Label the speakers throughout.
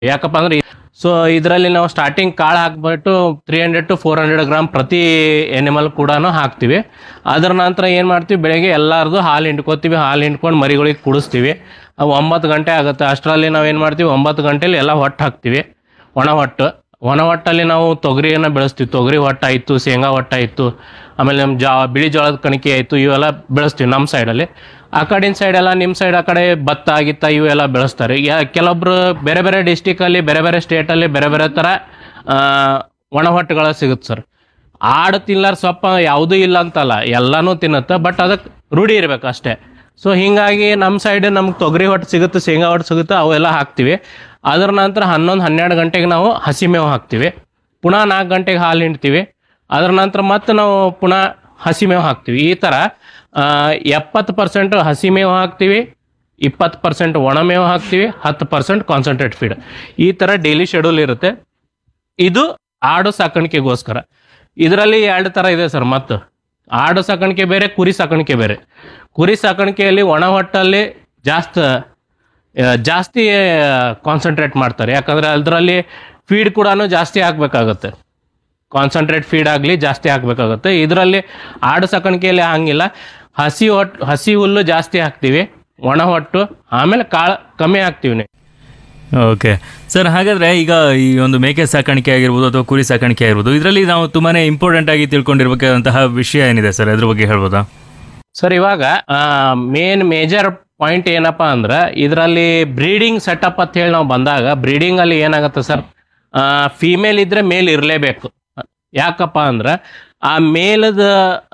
Speaker 1: ಯಾಕಪ್ಪ ಅಂದ್ರೆ ಸೊ ಇದರಲ್ಲಿ ನಾವು ಸ್ಟಾರ್ಟಿಂಗ್ ಕಾಳು ಹಾಕ್ಬಿಟ್ಟು three hundred to four hundred gram ಪ್ರತಿ ಎನಿಮಲ್ ಕೂಡ ಹಾಕ್ತಿವಿ ಅದರ ನಂತರ ಏನು ಮಾಡ್ತೀವಿ ಬೆಳಗ್ಗೆ ಎಲ್ಲಾರ್ದು ಹಾಲು ಹಿಂಡ್ಕೋತೀವಿ ಹಾಲು ಹಿಂಡ್ಕೊಂಡು ಮರಿಗಳಿಗೆ ಕುಡಿಸ್ತೀವಿ ಅವು ಒಂಬತ್ತು ಗಂಟೆ ಆಗುತ್ತೆ ಅಷ್ಟರಲ್ಲಿ ನಾವು ಏನು ಮಾಡ್ತೀವಿ ಒಂಬತ್ತು ಗಂಟೆಲಿ ಎಲ್ಲ ಹೊಟ್ಟು ಹಾಕ್ತೀವಿ ಒಣ ಹೊಟ್ಟು ಒಣ ಹೊಟ್ಟಲ್ಲಿ ನಾವು ತೊಗರಿಯನ್ನು ಬೆಳೆಸ್ತೀವಿ ತೊಗರಿ ಹೊಟ್ಟು ಆಯಿತು ಶೇಂಗಾ ಹೊಟ್ಟು ಆಯಿತು ಆಮೇಲೆ ನಮ್ಮ ಜಾ ಬಿಳಿ ಜೋಳದ ಕಣಿಕೆ ಆಯಿತು ಇವೆಲ್ಲ ಬೆಳೆಸ್ತೀವಿ ನಮ್ಮ ಸೈಡಲ್ಲಿ ಆ ಕಡಿನ ಸೈಡ್ ಎಲ್ಲ ನಿಮ್ಮ ಸೈಡ್ ಆ ಕಡೆ ಭತ್ತ ಗಿತ್ತ ಇವೆಲ್ಲ ಬೆಳೆಸ್ತಾರೆ ಯಾ ಕೆಲವೊಬ್ರು ಬೇರೆ ಬೇರೆ ಡಿಸ್ಟಿಕಲ್ಲಿ ಬೇರೆ ಬೇರೆ ಸ್ಟೇಟಲ್ಲಿ ಬೇರೆ ಬೇರೆ ಥರ ಆ, ಒಣ ಹೊಟ್ಟೆಗಳ ಸಿಗುತ್ತೆ ಸರ್ ಆಡು ತಿನ್ನಲಾರ ಸೊಪ್ಪ ಯಾವುದೂ ಇಲ್ಲ ಅಂತಲ್ಲ ಎಲ್ಲನೂ ತಿನ್ನುತ್ತೆ ಬಟ್ ಅದಕ್ಕೆ ರೂಢಿ ಇರ್ಬೇಕು ಅಷ್ಟೇ ಸೊ ಹಿಂಗಾಗಿ ನಮ್ಮ ಸೈಡ್ ನಮ್ಗೆ ತೊಗರಿ ಹೊಟ್ಟು ಸಿಗುತ್ತೆ ಶೇಂಗಾ ಹೊಟ್ಟು ಸಿಗುತ್ತೆ ಅವೆಲ್ಲ ಹಾಕ್ತೀವಿ ಅದರ ನಂತರ ಹನ್ನೊಂದು ಹನ್ನೆರಡು ಗಂಟೆಗೆ ನಾವು ಹಸಿ ಮೇವು ಹಾಕ್ತೀವಿ ಪುನಃ ನಾಲ್ಕು ಗಂಟೆಗೆ ಹಾಲು ಹಿಂಡ್ತೀವಿ ಅದರ ನಂತರ ಮತ್ತೆ ನಾವು ಪುನಃ ಹಸಿ ಮೇವು ಹಾಕ್ತೀವಿ ಈ ಥರ ಎಪ್ಪತ್ತು ಪರ್ಸೆಂಟ್ ಹಸಿ ಮೇವು ಹಾಕ್ತೀವಿ ಇಪ್ಪತ್ತು ಪರ್ಸೆಂಟ್ ಒಣ ಮೇವು ಹಾಕ್ತೀವಿ ಹತ್ತು ಪರ್ಸೆಂಟ್ ಕಾನ್ಸಂಟ್ರೇಟ್ ಫೀಡ್ ಈ ಥರ ಡೈಲಿ ಶೆಡ್ಯೂಲ್ ಇರುತ್ತೆ ಇದು ಆಡು ಸಾಕಾಣಿಕೆಗೋಸ್ಕರ ಇದರಲ್ಲಿ ಎರಡು ಥರ ಇದೆ ಸರ್ ಮತ್ತು ಆಡು ಸಾಕಾಣಿಕೆ ಬೇರೆ ಕುರಿ ಸಾಕಾಣಿಕೆ ಬೇರೆ ಕುರಿ ಸಾಕಾಣಿಕೆಯಲ್ಲಿ ಒಣ ಹೊಟ್ಟಲ್ಲಿ ಜಾಸ್ತಿ ಆ, ಜಾಸ್ತಿ ಕಾನ್ಸಂಟ್ರೇಟ್ ಮಾಡ್ತಾರೆ ಯಾಕಂದರೆ ಅದರಲ್ಲಿ ಫೀಡ್ ಕೂಡ ಜಾಸ್ತಿ ಹಾಕ್ಬೇಕಾಗತ್ತೆ ಕಾನ್ಸಂಟ್ರೇಟ್ ಫೀಡ್ ಆಗಲಿ ಜಾಸ್ತಿ ಹಾಕಬೇಕಾಗುತ್ತೆ ಇದರಲ್ಲಿ ಆಡು ಸಾಕಾಣಿಕೆಯಲ್ಲಿ ಹಂಗಿಲ್ಲ ಹಸಿ ಹೊಟ್ಟು ಹಸಿ ಹುಲ್ಲು ಜಾಸ್ತಿ ಹಾಕ್ತೀವಿ ಒಣ ಹೊಟ್ಟು ಆಮೇಲೆ ಕಾಳು ಕಮ್ಮಿ ಹಾಕ್ತೀವಿ ನೀವು
Speaker 2: ಓಕೆ ಸರ್ ಹಾಗಾದ್ರೆ ಈಗ ಈ ಒಂದು ಮೇಕೆ ಸಾಕಾಣಿಕೆ ಆಗಿರ್ಬೋದು ಅಥವಾ ಕುರಿ ಸಾಕಾಣಿಕೆ ಆಗಿರ್ಬೋದು ಇದರಲ್ಲಿ ನಾವು ತುಂಬಾನೇ ಇಂಪಾರ್ಟೆಂಟ್ ಆಗಿ ತಿಳ್ಕೊಂಡಿರ್ಬೇಕಾದಂತಹ ವಿಷಯ ಏನಿದೆ ಸರ್ ಅದ್ರ ಬಗ್ಗೆ ಹೇಳ್ಬೋದಾ
Speaker 1: ಸರ್ ಇವಾಗ ಮೇನ್ ಮೇಜರ್ ಪಾಯಿಂಟ್ ಏನಪ್ಪಾ ಅಂದ್ರೆ ಇದರಲ್ಲಿ ಬ್ರೀಡಿಂಗ್ ಸೆಟಪ್ ಅಂತ ಹೇಳಿ ನಾವು ಬಂದಾಗ ಬ್ರೀಡಿಂಗ್ ಅಲ್ಲಿ ಏನಾಗುತ್ತೆ ಸರ್ ಫೀಮೇಲ್ ಇದ್ರೆ ಮೇಲ್ ಇರಲೇಬೇಕು ಯಾಕಪ್ಪ ಅಂದ್ರೆ ಆ ಮೇಲದ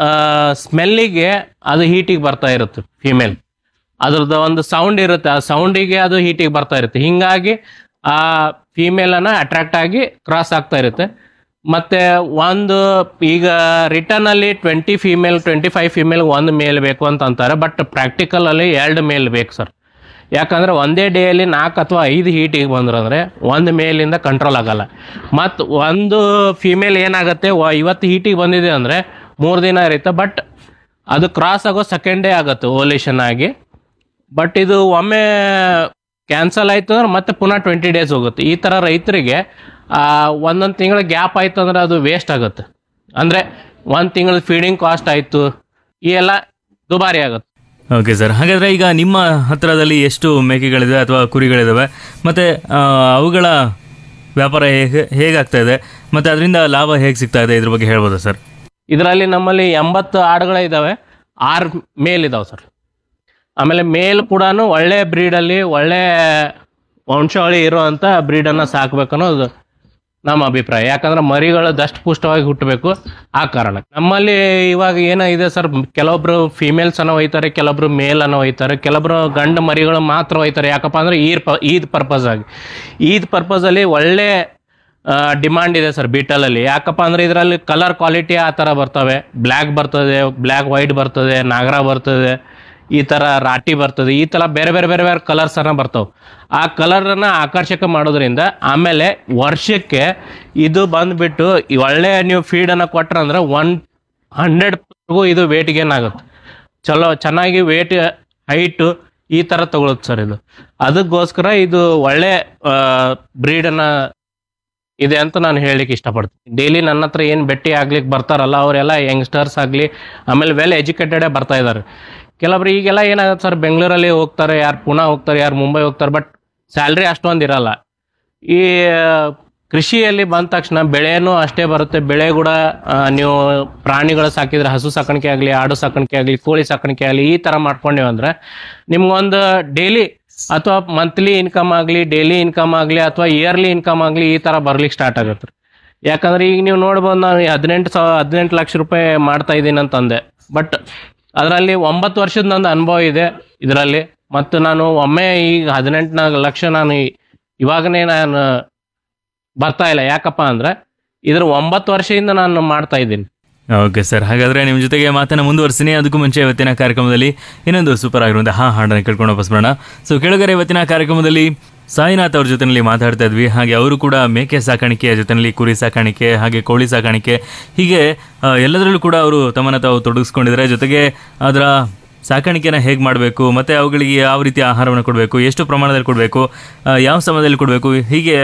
Speaker 1: ಸ್ಮೆಲ್ಲಿಗೆ ಅದು ಹೀಟಿಗೆ ಬರ್ತಾ ಇರುತ್ತೆ ಫೀಮೇಲ್ ಅದ್ರದ್ದು ಒಂದು ಸೌಂಡ್ ಇರುತ್ತೆ ಆ ಸೌಂಡಿಗೆ ಅದು ಹೀಟಿಗೆ ಬರ್ತಾ ಇರುತ್ತೆ ಹಿಂಗಾಗಿ ಆ ಫೀಮೇಲನ್ನು ಅಟ್ರಾಕ್ಟ್ ಆಗಿ ಕ್ರಾಸ್ ಆಗ್ತಾ ಇರುತ್ತೆ ಮತ್ತೆ ಒಂದು ಈಗ ರಿಟರ್ನ್ ಅಲ್ಲಿ twenty female twenty five female ಒಂದು ಮೇಲ್ ಬೇಕು ಅಂತ ಅಂತಾರೆ ಬಟ್ ಪ್ರಾಕ್ಟಿಕಲ್ ಅಲ್ಲಿ ಎರಡು ಮೇಲ್ ಬೇಕು ಸರ್ ಯಾಕಂದ್ರೆ ಒಂದೇ ಡೇಯಲ್ಲಿ ನಾಲ್ಕು ಅಥವಾ ಐದು ಹೀಟಿಗೆ ಬಂದ್ರಂದ್ರೆ ಒಂದು ಮೇಲಿಂದ ಕಂಟ್ರೋಲ್ ಆಗಲ್ಲ ಮತ್ತು ಒಂದು ಫಿಮೇಲ್ ಏನಾಗುತ್ತೆ ವ- ಇವತ್ತು ಹೀಟಿಗೆ ಬಂದಿದೆ ಅಂದರೆ ಮೂರು ದಿನ ಇರುತ್ತೆ ಬಟ್ ಅದು ಕ್ರಾಸ್ ಆಗೋ ಸೆಕೆಂಡ್ ಡೇ ಆಗುತ್ತೆ ಓಲೇಷನ್ ಆಗಿ ಬಟ್ ಇದು ಒಮ್ಮೆ ಕ್ಯಾನ್ಸಲ್ ಆಯ್ತು ಅಂದ್ರೆ ಮತ್ತೆ ಪುನಃ ಟ್ವೆಂಟಿ ಡೇಸ್ ಹೋಗುತ್ತೆ ಈ ಥರ ರೈತರಿಗೆ ಒಂದೊಂದು ತಿಂಗಳ ಗ್ಯಾಪ್ ಆಯ್ತು ಅಂದ್ರೆ ಅದು ವೇಸ್ಟ್ ಆಗುತ್ತೆ ಅಂದರೆ ಒಂದು ತಿಂಗಳ ಫೀಡಿಂಗ್ ಕಾಸ್ಟ್ ಆಯಿತು ಈ ಎಲ್ಲ ದುಬಾರಿ ಆಗುತ್ತೆ
Speaker 2: ಓಕೆ ಸರ್ ಹಾಗಾದ್ರೆ ಈಗ ನಿಮ್ಮ ಹತ್ರದಲ್ಲಿ ಎಷ್ಟು ಮೇಕೆಗಳಿದೆ ಅಥವಾ ಕುರಿಗಳಿದಾವೆ ಮತ್ತೆ ಆ, ಅವುಗಳ ವ್ಯಾಪಾರ ಹೇಗೆ ಹೇಗಾಗ್ತಾ ಇದೆ ಮತ್ತೆ ಅದರಿಂದ ಲಾಭ ಹೇಗೆ ಸಿಗ್ತಾ ಇದೆ ಇದ್ರ ಬಗ್ಗೆ ಹೇಳ್ಬೋದಾ ಸರ್
Speaker 1: ಇದರಲ್ಲಿ ನಮ್ಮಲ್ಲಿ ಎಂಬತ್ತು ಆಡುಗಳು ಇದ್ದಾವೆ ಆರು ಮೇಲ್ ಇದಾವೆ ಸರ್ ಆಮೇಲೆ ಮೇಲ್ ಕೂಡ ಒಳ್ಳೆ ಬ್ರೀಡಲ್ಲಿ ಒಳ್ಳೆ ವಂಶಾವಳಿ ಇರುವಂಥ ಬ್ರೀಡನ್ನು ಸಾಕ್ಬೇಕು ಅನ್ನೋದು ನಮ್ಮ ಅಭಿಪ್ರಾಯ ಯಾಕಂದ್ರೆ ಮರಿಗಳು ದಷ್ಟಪುಷ್ಟವಾಗಿ ಹುಟ್ಟಬೇಕು ಆ ಕಾರಣ ನಮ್ಮಲ್ಲಿ ಇವಾಗ ಏನಾಗಿದೆ ಸರ್ ಕೆಲವೊಬ್ರು ಫಿಮೇಲ್ಸ್ ಅನ್ನ ಒಯ್ತಾರೆ ಕೆಲವೊಬ್ರು ಮೇಲ್ ಅನ್ನ ಒಯ್ತಾರೆ ಕೆಲವೊಬ್ರು ಗಂಡು ಮರಿಗಳು ಮಾತ್ರ ಒಯ್ತಾರೆ ಯಾಕಪ್ಪ ಅಂದ್ರೆ ಈದ್ ಪ ಈದ್ ಪರ್ಪಸ್ ಆಗಿ ಈದ್ ಪರ್ಪಸ್ ಅಲ್ಲಿ ಒಳ್ಳೆ ಡಿಮಾಂಡ್ ಇದೆ ಸರ್ ಬೀಟಲಲ್ಲಿ ಯಾಕಪ್ಪ ಅಂದ್ರೆ ಇದರಲ್ಲಿ ಕಲರ್ ಕ್ವಾಲಿಟಿ ಆ ಥರ ಬರ್ತವೆ ಬ್ಲ್ಯಾಕ್ ಬರ್ತದೆ ಬ್ಲ್ಯಾಕ್ ವೈಟ್ ಬರ್ತದೆ ನಾಗರ ಬರ್ತದೆ ಈ ಥರ ರಾಟಿ ಬರ್ತದೆ ಈ ಥರ ಬೇರೆ ಬೇರೆ ಬೇರೆ ಬೇರೆ ಕಲರ್ಸ್ ಅನ್ನ ಬರ್ತವೆ ಆ ಕಲರನ್ನ ಆಕರ್ಷಕ ಮಾಡೋದ್ರಿಂದ ಆಮೇಲೆ ವರ್ಷಕ್ಕೆ ಇದು ಬಂದ್ಬಿಟ್ಟು ಈ ಒಳ್ಳೆ ನೀವು ಫೀಡನ್ನು ಕೊಟ್ರ ಅಂದ್ರೆ ಒನ್ ಹಂಡ್ರೆಡ್ಗೂ ಇದು ವೇಟ್ ಗೇನ್ ಆಗುತ್ತೆ ಚಲೋ ಚೆನ್ನಾಗಿ ವೇಟ್ ಹೈಟು ಈ ಥರ ತಗೊಳುತ್ತೆ ಸರ್ ಇದು ಅದಕ್ಕೋಸ್ಕರ ಇದು ಒಳ್ಳೆ ಬ್ರೀಡನ್ನು ಇದೆ ಅಂತ ನಾನು ಹೇಳಲಿಕ್ಕೆ ಇಷ್ಟಪಡ್ತೀನಿ ಡೈಲಿ ನನ್ನ ಹತ್ರ ಏನು ಭೇಟಿ ಆಗ್ಲಿಕ್ಕೆ ಬರ್ತಾರಲ್ಲ ಅವರೆಲ್ಲ ಯಂಗ್ಸ್ಟರ್ಸ್ ಆಗಲಿ ಆಮೇಲೆ ವೆಲ್ ಎಜುಕೇಟೆಡೇ ಬರ್ತಾ ಇದ್ದಾರೆ ಕೆಲವೊಬ್ರು ಈಗೆಲ್ಲ ಏನಾಗುತ್ತೆ ಸರ್ ಬೆಂಗಳೂರಲ್ಲಿ ಹೋಗ್ತಾರೆ ಯಾರು ಪುಣೆ ಹೋಗ್ತಾರೆ ಯಾರು ಮುಂಬೈ ಹೋಗ್ತಾರೆ ಬಟ್ ಸ್ಯಾಲ್ರಿ ಅಷ್ಟೊಂದು ಇರಲ್ಲ ಈ ಕೃಷಿಯಲ್ಲಿ ಬಂದ ತಕ್ಷಣ ಬೆಳೆನೂ ಅಷ್ಟೇ ಬರುತ್ತೆ ಬೆಳೆ ಕೂಡ ಆ, ನೀವು ಪ್ರಾಣಿಗಳು ಸಾಕಿದ್ರೆ ಹಸು ಸಾಕಾಣಿಕೆ ಆಗಲಿ ಆಡು ಸಾಕಾಣಿಕೆ ಆಗಲಿ ಕೋಳಿ ಸಾಕಾಣಿಕೆ ಆಗಲಿ ಈ ಥರ ಮಾಡ್ಕೊಂಡೇವು ಅಂದ್ರೆ ನಿಮ್ಗೊಂದು ಡೈಲಿ ಅಥವಾ ಮಂತ್ಲಿ ಇನ್ಕಮ್ ಆಗಲಿ ಡೈಲಿ ಇನ್ಕಮ್ ಆಗಲಿ ಅಥವಾ ಇಯರ್ಲಿ ಇನ್ಕಮ್ ಆಗಲಿ ಈ ಥರ ಬರ್ಲಿಕ್ಕೆ ಸ್ಟಾರ್ಟ್ ಆಗುತ್ತೆ ಯಾಕಂದ್ರೆ ಈಗ ನೀವು ನೋಡ್ಬೋದು ನಾನು ಈ ಹದಿನೆಂಟು ಸಾವಿರ ಹದಿನೆಂಟು ಲಕ್ಷ ರೂಪಾಯಿ ಮಾಡ್ತಾ ಇದ್ದೀನಿ ಅಂತಂದೆ ಬಟ್ ಅದರಲ್ಲಿ ಒಂಬತ್ತು ವರ್ಷದ ನಂದು ಅನುಭವ ಇದೆ ಇದರಲ್ಲಿ ಮತ್ತು ನಾನು ಒಮ್ಮೆ ಈಗ ಹದಿನೆಂಟು ಲಕ್ಷ ನಾನು ಈ- ಇವಾಗನೇ ನಾನು ಬರ್ತಾ ಇಲ್ಲ ಯಾಕಪ್ಪ ಅಂದ್ರೆ ಇದ್ರ ಒಂಬತ್ತು ವರ್ಷದಿಂದ ನಾನು ಮಾಡ್ತಾ ಇದ್ದೀನಿ
Speaker 2: ಓಕೆ ಸರ್ ಹಾಗಾದ್ರೆ ನಿಮ್ಮ ಜೊತೆಗೆ ಮಾತನ್ನ ಮುಂದುವರಿಸ್ತೀನಿ ಅದಕ್ಕೂ ಮುಂಚೆ ಇವತ್ತಿನ ಕಾರ್ಯಕ್ರಮದಲ್ಲಿ ಇನ್ನೊಂದು ಸೂಪರ್ ಆಗಿರುವಂತಹ ಹಾಡನ್ನು ಕೇಳ್ಕೊಂಡು ವಾಪಸ್ ಬರೋಣ ಸೊ ಕೆಳಗರೆ ಇವತ್ತಿನ ಕಾರ್ಯಕ್ರಮದಲ್ಲಿ ಸಾಯಿನಾಥ್ ಅವ್ರ ಜೊತೆನಲ್ಲಿ ಮಾತಾಡ್ತಾ ಇದ್ವಿ ಹಾಗೆ ಅವರು ಕೂಡ ಮೇಕೆ ಸಾಕಾಣಿಕೆಯ ಜೊತೆಯಲ್ಲಿ ಕುರಿ ಸಾಕಾಣಿಕೆ ಹಾಗೆ ಕೋಳಿ ಸಾಕಾಣಿಕೆ ಹೀಗೆ ಆ, ಎಲ್ಲದರಲ್ಲೂ ಕೂಡ ಅವರು ತಮ್ಮನ್ನ ತಾವು ತೊಡಗಿಸ್ಕೊಂಡಿದ್ದಾರೆ ಜೊತೆಗೆ ಅದರ ಸಾಕಾಣಿಕೆನ ಹೇಗೆ ಮಾಡಬೇಕು ಮತ್ತು ಅವುಗಳಿಗೆ ಯಾವ ರೀತಿ ಆಹಾರವನ್ನು ಕೊಡಬೇಕು ಎಷ್ಟು ಪ್ರಮಾಣದಲ್ಲಿ ಕೊಡಬೇಕು ಯಾವ ಸಮಯದಲ್ಲಿ ಕೊಡಬೇಕು ಹೀಗೆ